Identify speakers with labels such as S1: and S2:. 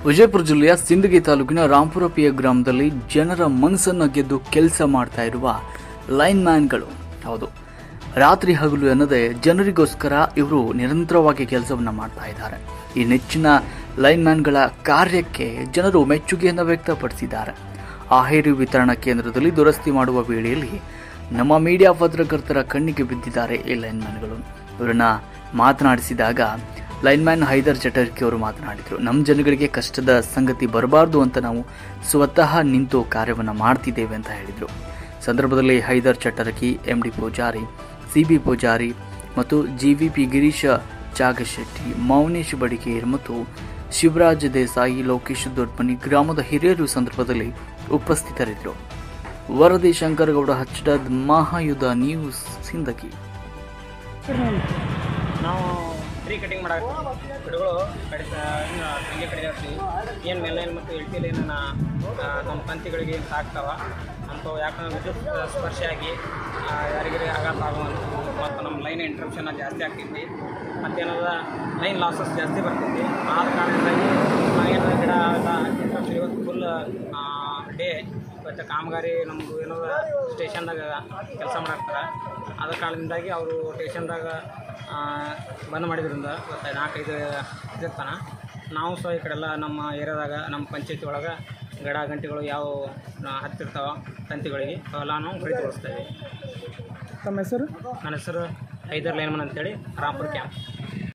S1: ವಿಜಯಪುರ ಜಿಲ್ಲೆಯ ಸಿಂದಗಿ ತಾಲೂಕಿನ ರಾಂಪುರ ಪಿಯ ಗ್ರಾಮದಲ್ಲಿ ಜನರ ಮನಸ್ಸನ್ನು ಗೆದ್ದು ಕೆಲಸ ಮಾಡ್ತಾ ಇರುವ ಲೈನ್ ಮ್ಯಾನ್ಗಳು ಹೌದು ರಾತ್ರಿ ಹಗಲು ಎನ್ನದೆ ಜನರಿಗೋಸ್ಕರ ಇವರು ನಿರಂತರವಾಗಿ ಕೆಲಸವನ್ನ ಮಾಡ್ತಾ ಇದ್ದಾರೆ ಈ ನೆಚ್ಚಿನ ಲೈನ್ ಮ್ಯಾನ್ಗಳ ಕಾರ್ಯಕ್ಕೆ ಜನರು ಮೆಚ್ಚುಗೆಯನ್ನು ವ್ಯಕ್ತಪಡಿಸಿದ್ದಾರೆ ಆಹೇರಿ ವಿತರಣಾ ಕೇಂದ್ರದಲ್ಲಿ ದುರಸ್ತಿ ಮಾಡುವ ವೇಳೆಯಲ್ಲಿ ನಮ್ಮ ಮೀಡಿಯಾ ಪತ್ರಕರ್ತರ ಕಣ್ಣಿಗೆ ಬಿದ್ದಿದ್ದಾರೆ ಈ ಲೈನ್ ಮ್ಯಾನ್ಗಳು ಇವರನ್ನ ಮಾತನಾಡಿಸಿದಾಗ ಲೈನ್ಮ್ಯಾನ್ ಹೈದರ್ ಚಟರ್ಕಿ ಅವರು ಮಾತನಾಡಿದರು ನಮ್ಮ ಜನಗಳಿಗೆ ಕಷ್ಟದ ಸಂಗತಿ ಬರಬಾರ್ದು ಅಂತ ನಾವು ಸ್ವತಃ ನಿಂತು ಕಾರ್ಯವನ್ನು ಮಾಡ್ತಿದ್ದೇವೆ ಅಂತ ಹೇಳಿದರು ಸಂದರ್ಭದಲ್ಲಿ Haidar Chatarki M D Pujari C B Pujari ಮತ್ತು G V P Girisha Jagashetti Mounesh Badiger ಮತ್ತು ಶಿವರಾಜ್ ದೇಸಾಯಿ ಲೋಕೇಶ್ ದೊಡ್ಮನಿ ಗ್ರಾಮದ ಹಿರಿಯರು ಸಂದರ್ಭದಲ್ಲಿ ಉಪಸ್ಥಿತರಿದ್ದರು ವರದಿ ಶಂಕರಗೌಡ ಹಚ್ಚಡದ್ ಮಹಾಯುಧ ನ್ಯೂಸ್ ಸಿಂದಗಿ
S2: ನಾವು ಟ್ರೀ ಕಟಿಂಗ್ ಮಾಡಕ್ಕೆ ಗಿಡಗಳು ಕಡಿತ ಹಂಗೆ ಕಡಿದಾಡ್ತೀವಿ ಏನು ಮೇಲೈನ್ ಮತ್ತು ಎಳ್ತಿಲಿ ಏನೇನು ನಮ್ಮ ತಂತಿಗಳಿಗೆ ಏನು ತಾಗ್ತಾವ ಅಂಥವು ಯಾಕಂದ್ರೆ ವಿದ್ಯುತ್ ಸ್ಪರ್ಶ ಆಗಿ ಆ, ಯಾರಿಗಾರಿ ಆಘಾತ ಆಗುವಂಥ ಮತ್ತು ನಮ್ಮ ಲೈನ್ ಇಂಟ್ರಪ್ಷನ್ ಜಾಸ್ತಿ ಆಗ್ತೈತಿ ಮತ್ತೇನದ ಲೈನ್ ಲಾಸಸ್ ಜಾಸ್ತಿ ಬರ್ತೈತಿ ಆದ ಕಾರಣದಿಂದಾಗಿ ನಾವೇನು ಗಿಡ ಎಲ್ಲ ಇಂಟ್ರಪ್ಷನ್ ಇವತ್ತು ಫುಲ್ ಡೇ ಇವತ್ತು ಕಾಮಗಾರಿ ನಮ್ಮದು ಏನದ ಸ್ಟೇಷನ್ದಾಗ ಕೆಲಸ ಮಾಡಾಕ್ತಾರೆ ಆದ ಕಾರಣದಿಂದಾಗಿ ಅವರು ಸ್ಟೇಷನ್ದಾಗ ಆ, ಬಂದ್ ಮಾಡಿದ್ರಿಂದ ಇವತ್ತು ನಾಲ್ಕೈದು ಇದಿರ್ತಾನ ನಾವು ಸಹ ಈ ಕಡೆಲ್ಲ ನಮ್ಮ ಏರಿಯಾದಾಗ ನಮ್ಮ ಪಂಚಾಯತಿ ಒಳಗೆ ಗಿಡ ಗಂಟೆಗಳು ಯಾವ ನ- ಹತ್ತಿರ್ತಾವ ತಂತಿಗಳಿಗೆ ಅವೆಲ್ಲ ನಾವು ಖರೀದಿಗೊಳಿಸ್ತೇವೆ
S3: ತಮ್ಮ ಹೆಸರು
S2: ನನ್ನ ಹೆಸರು ಹೈದರ್ ಲೈನ್ಮನ್ ಅಂತೇಳಿ ರಾಂಪುರ ಕ್ಯಾಂಪ್